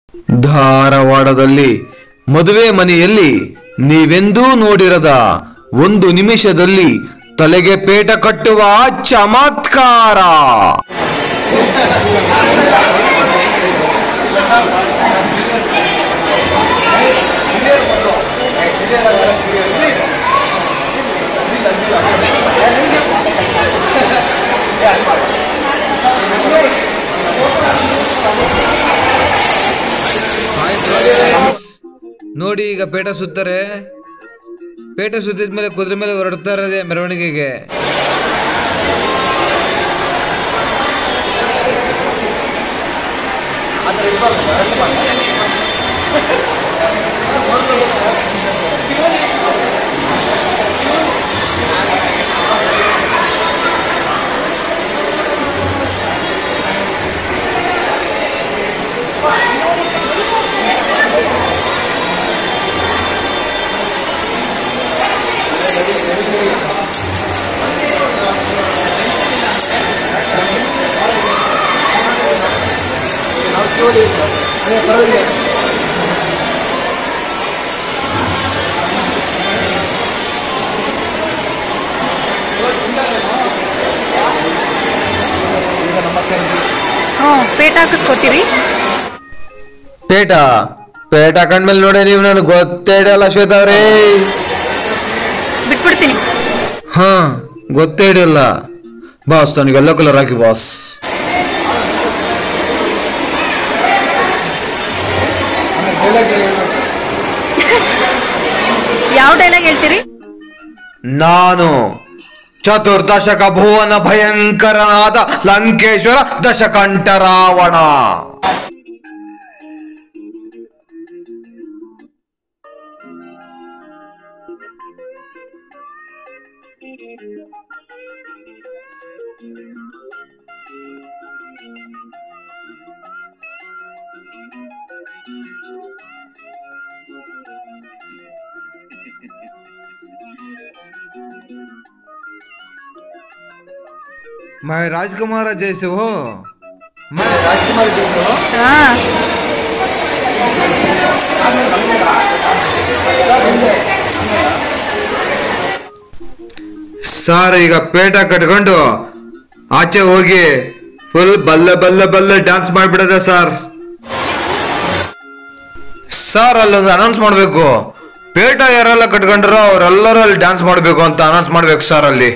ಧಾರವಾಡದಲ್ಲಿ ಮದುವೆ ಮನೆಯಲ್ಲಿ ನೀವೆಂದೂ ನೋಡಿರದ ಒಂದು ನಿಮಿಷದಲ್ಲಿ ತಲೆಗೆ ಪೇಟ ಕಟ್ಟುವ ಚಮತ್ಕಾರ ನೋಡಿ ಈಗ ಪೇಟ ಸುತ್ತಾರೆ ಪೇಟ ಸುತ್ತಿದ ಮೇಲೆ ಕುದುರೆ ಮೇಲೆ ಹೊರಡ್ತಾ ಇರೋದೇ ಮೆರವಣಿಗೆಗೆ ಹ್ಞೂ ಪೇಟ ಹಾಕಿಸ್ಕೊತೀವಿ ಪೇಟ ಪೇಟ ಕಂಡ್ಮೇಲೆ ನೋಡಿ ನೀವು ನನಗೆ ಗೊತ್ತೇ ಇಡಲ್ಲ ಶ್ವೇತಾ ಅವ್ರೇ ಬಿಟ್ಬಿಡ್ತೀನಿ ಹಾ ಗೊತ್ತೇ ಇಡಲ್ಲ ಬಾಸ್ ನನಗೆ ಎಲ್ಲೋ ಕಲರ್ ಹಾಕಿ ಬಾಸ್ ಯಾವ ಡೈಲಾಗ್ ಹೇಳ್ತೀರಿ ನಾನು ಚತುರ್ದಶಕ ಭುವನ ಭಯಂಕರನಾದ ಲಂಕೇಶ್ವರ ದಶಕಂಠ ರಾವಣ मैं राजकुमार जैसे हो मैं राजकुमार जैसे हो ಹಾ ಸರ್ ಈಗ ಪೇಟ ಕಟ್ಕೊಂಡು ಆಚೆ ಹೋಗಿ ಫುಲ್ ಬಲ್ಲೆ ಬಲ್ಲೆ ಬಲ್ಲೆ ಡ್ಯಾನ್ಸ್ ಮಾಡ್ಬಿಡದೆ ಸರ್ ಸರ್ ಅಲ್ಲೊಂದು ಅನೌನ್ಸ್ ಮಾಡಬೇಕು ಪೇಟ ಯಾರೆಲ್ಲ ಕಟ್ಕೊಂಡ್ರೋ ಅವರೆಲ್ಲರೂ ಅಲ್ಲಿ ಡ್ಯಾನ್ಸ್ ಮಾಡಬೇಕು ಅಂತ ಅನೌನ್ಸ್ ಮಾಡ್ಬೇಕು ಸರ್ ಅಲ್ಲಿ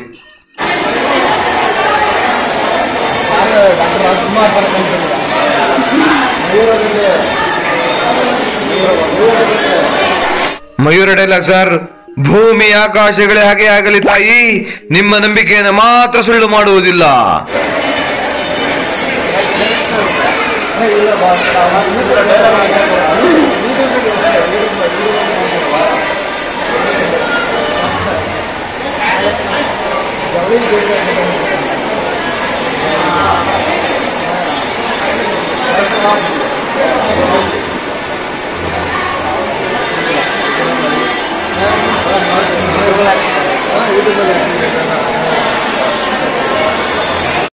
ಮಯೂರ ಡೈಲಾಗ್ ಸರ್ ಭೂಮಿ ಆಕಾಶಗಳೇ ಹಾಗೆ ಆಗಲಿ ತಾಯಿ ನಿಮ್ಮ ನಂಬಿಕೆಯನ್ನು ಮಾತ್ರ ಸುಳ್ಳು ಮಾಡುವುದಿಲ್ಲ